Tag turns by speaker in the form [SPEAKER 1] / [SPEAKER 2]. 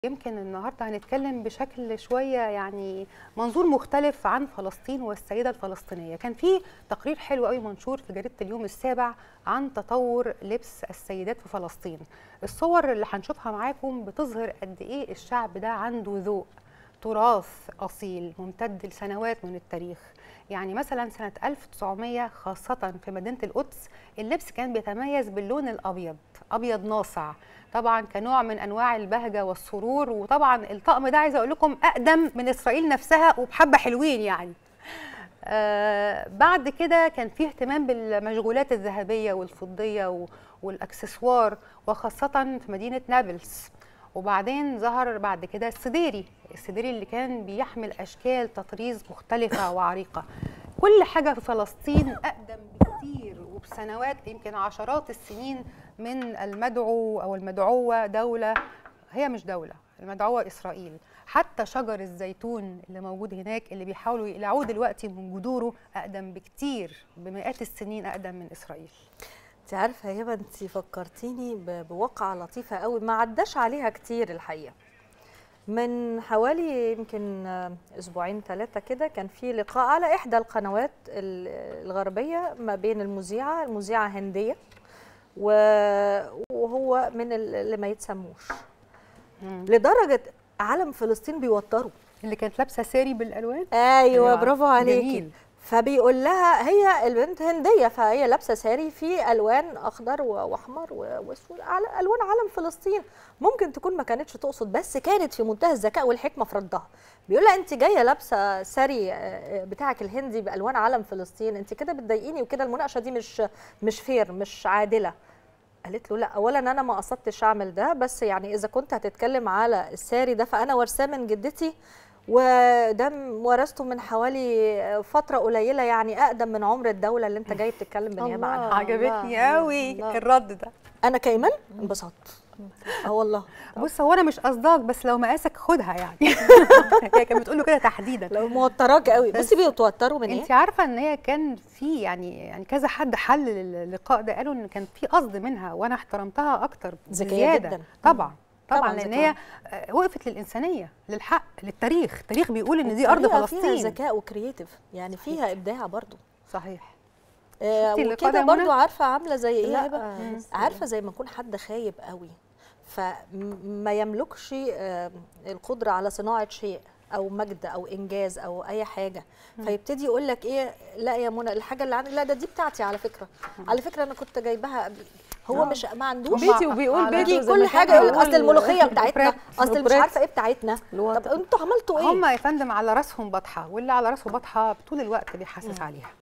[SPEAKER 1] يمكن النهارده هنتكلم بشكل شويه يعني منظور مختلف عن فلسطين والسيده الفلسطينيه، كان في تقرير حلو قوي منشور في جريده اليوم السابع عن تطور لبس السيدات في فلسطين. الصور اللي هنشوفها معاكم بتظهر قد ايه الشعب ده عنده ذوق، تراث اصيل ممتد لسنوات من التاريخ. يعني مثلا سنه 1900 خاصه في مدينه القدس اللبس كان بيتميز باللون الابيض، ابيض ناصع. طبعا كنوع من انواع البهجه والسرور وطبعا الطقم ده عايزه اقول لكم اقدم من اسرائيل نفسها وبحبه حلوين يعني آه بعد كده كان في اهتمام بالمشغولات الذهبيه والفضيه والاكسسوار وخاصه في مدينه نابلس وبعدين ظهر بعد كده السديري السديري اللي كان بيحمل اشكال تطريز مختلفه وعريقه كل حاجه في فلسطين اقدم بكتير وبسنوات يمكن عشرات السنين من المدعو او المدعوه دوله هي مش دوله المدعوه اسرائيل حتى شجر الزيتون اللي موجود هناك اللي بيحاولوا يقلعوه دلوقتي من جذوره اقدم بكتير بمئات السنين اقدم من اسرائيل
[SPEAKER 2] انت عارفه يا هبه انت فكرتيني بواقعه لطيفه قوي ما عداش عليها كتير الحقيقه من حوالي يمكن اسبوعين ثلاثه كده كان في لقاء على احدى القنوات الغربيه ما بين المذيعه المذيعه هنديه وهو من اللي ما يتسموش لدرجه علم فلسطين بيوتروا
[SPEAKER 1] اللي كانت لابسه ساري بالالوان
[SPEAKER 2] ايوه برافو عليكي فبيقول لها هي البنت هنديه فهي لابسه ساري في الوان اخضر واحمر واسود الوان علم فلسطين ممكن تكون ما كانتش تقصد بس كانت في منتهى الذكاء والحكمه في ردها بيقول لها انت جايه لابسه ساري بتاعك الهندي بالوان علم فلسطين انت كده بتضايقيني وكده المناقشه دي مش مش فير مش عادله قالت له لا اولا انا ما قصدتش اعمل ده بس يعني اذا كنت هتتكلم على الساري ده فانا ورثاه من جدتي وده ورثته من حوالي فتره قليله يعني اقدم من عمر الدوله اللي انت جاي بتتكلم بالنيابه عنها
[SPEAKER 1] عجبتني قوي الرد ده
[SPEAKER 2] انا كايمن انبسطت اه والله
[SPEAKER 1] بص هو انا مش قصداك بس لو مقاسك خدها يعني هي كانت بتقول له كده تحديدا
[SPEAKER 2] لو موتراك قوي بصي بيتوتروا من ايه
[SPEAKER 1] انت عارفه ان هي كان في يعني يعني كذا حد حل اللقاء ده قالوا ان كان في قصد منها وانا احترمتها اكتر
[SPEAKER 2] ذكيه جدا
[SPEAKER 1] طبعا طبعا لان هي وقفت للانسانيه للحق للتاريخ التاريخ بيقول ان دي ارض فلسطين
[SPEAKER 2] فيها ذكاء وكرييتيف يعني فيها ابداع برضو
[SPEAKER 1] صحيح
[SPEAKER 2] آه وكده برضو عارفه عامله زي ايه هبه عارفه زي ما يكون حد خايب قوي فما يملكش آه القدره على صناعه شيء او مجد او انجاز او اي حاجه فيبتدي يقول لك ايه لا يا منى الحاجه اللي عندي لا ده دي بتاعتي على فكره على فكره انا كنت جايباها قبل هو مش ما عندوش
[SPEAKER 3] بيتي وبيقول بيتي
[SPEAKER 2] كل حاجه يقول لك اصل الملوخيه بتاعتنا اصل مش عارفه ايه بتاعتنا طب انتوا عملتوا ايه
[SPEAKER 1] هم يا فندم على راسهم بطحه واللي على راسه بطحه طول الوقت بيحسس عليها